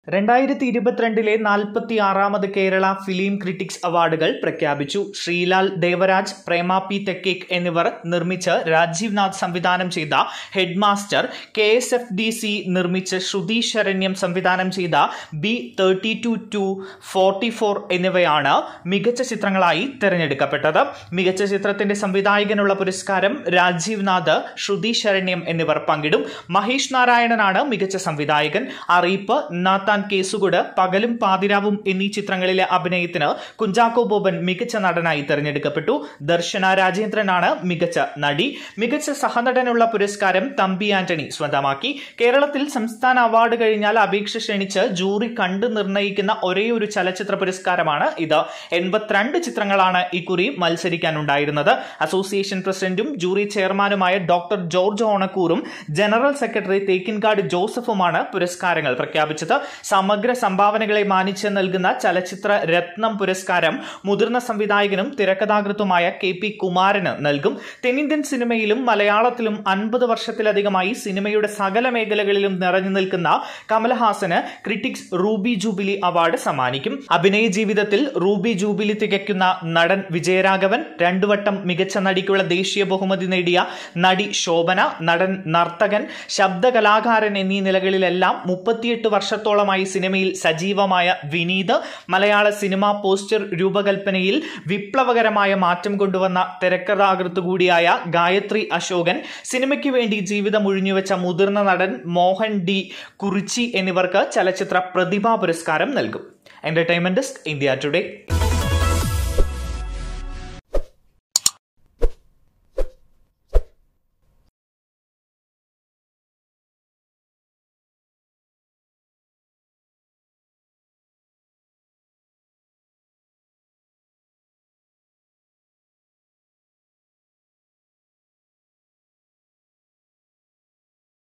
രണ്ടായിരത്തി ഇരുപത്തിരണ്ടിലെ നാൽപ്പത്തി ആറാമത് കേരള ഫിലിം ക്രിറ്റിക്സ് അവാർഡുകൾ പ്രഖ്യാപിച്ചു ശ്രീലാൽ ദേവരാജ് പ്രേമ പി തെക്കേക്ക് എന്നിവർ നിർമ്മിച്ച് രാജീവ് നാഥ് സംവിധാനം ചെയ്ത head master K S F D C നിർമ്മിച്ച് ശ്രുതി ശരണ്യം സംവിധാനം ചെയ്ത B thirty two two forty four എന്നിവയാണ് മികച്ച ചിത്രങ്ങളായി തിരഞ്ഞെടുക്കപ്പെട്ടത് മികച്ച ചിത്രത്തിന്റെ സംവിധായകനുള്ള പുരസ്കാരം രാജീവ് നാഥ് ശ്രുതി ശരണ്യം എന്നിവർ പങ്കിടും മഹേഷ് നാരായണനാണ് മികച്ച സംവിധായകൻ അറിയിപ്പ് നാത്താൻ കേസുകൂട് പകലും പാതിരാവും എന്നീ ചിത്രങ്ങളിലെ അഭിനയത്തിന് കുഞ്ചാക്കോ ബോബൻ മികച്ച നടനായി തെരഞ്ഞെടുക്കപ്പെട്ടു ദർശന രാജേന്ദ്രനാണ് മികച്ച നടി മികച്ച സഹനടനുള്ള പുരസ്കാരം തമ്പി ആന്റണി സ്വന്തമാക്കി കേരളത്തിൽ സംസ്ഥാന അവാർഡ് കഴിഞ്ഞാൽ അപേക്ഷ ക്ഷണിച്ച് ജൂറി കണ്ടു നിർണ്ണയിക്കുന്ന ഒരേ ഒരു ചലച്ചിത്ര പുരസ്കാരമാണ് ഇത് എൺപത്തിരണ്ട് ചിത്രങ്ങളാണ് ഇക്കുറി മത്സരിക്കാനുണ്ടായിരുന്നത് അസോസിയേഷൻ പ്രസിഡന്റും ജൂറി ചെയർമാനുമായ ഡോക്ടർ ജോർജ് ഓണക്കൂറും ജനറൽ സെക്രട്ടറി തേക്കിൻകാട് ജോസഫുമാണ് പുരസ്കാരങ്ങൾ പ്രഖ്യാപിച്ചത് സമഗ്ര സംഭാവനകളെ മാനിച്ച് നൽകുന്ന ചലച്ചിത്ര രത്നം പുരസ്കാരം മുതിർന്ന സംവിധായകനും തിരക്കഥാകൃത്തുമായ കെ പി കുമാരന് നൽകും തെന്നിന്ത്യൻ സിനിമയിലും മലയാളത്തിലും അൻപത് വർഷത്തിലധികമായി സിനിമയുടെ സകല മേഖലകളിലും നിറഞ്ഞു നിൽക്കുന്ന കമലഹാസന് ക്രിറ്റിക്സ് റൂബി ജൂബിലി അവാർഡ് സമ്മാനിക്കും അഭിനയ ജീവിതത്തിൽ റൂബി ജൂബിലി തികയ്ക്കുന്ന നടൻ വിജയരാഘവൻ രണ്ടു വട്ടം മികച്ച നടിക്കുള്ള ദേശീയ ബഹുമതി നേടിയ നടി ശോഭന നടൻ നർത്തകൻ ശബ്ദകലാകാരൻ എന്നീ നിലകളിലെല്ലാം മുപ്പത്തിയെട്ട് വർഷത്തോളമായി സിനിമയിൽ സജീവമായ വിനീത് മലയാള സിനിമാ പോസ്റ്റർ രൂപകൽപ്പനയിൽ വിപ്ലവകരമായ മാറ്റം കൊണ്ടുവന്ന തിരക്കഥാകൃത്ത് കൂടിയായ ഗായത്രി അശോകൻ സിനിമയ്ക്ക് വേണ്ടി ജീവിതം ഒഴിഞ്ഞുവെച്ച മുതിർന്ന നടൻ മോഹൻ ഡി കുറിച്ചി എന്നിവർക്ക് ചലച്ചിത്ര പ്രതിഭാ പുരസ്കാരം നൽകും എന്റർടൈൻമെന്റ് ഡെസ്ക് ഇന്ത്യ ടുഡേ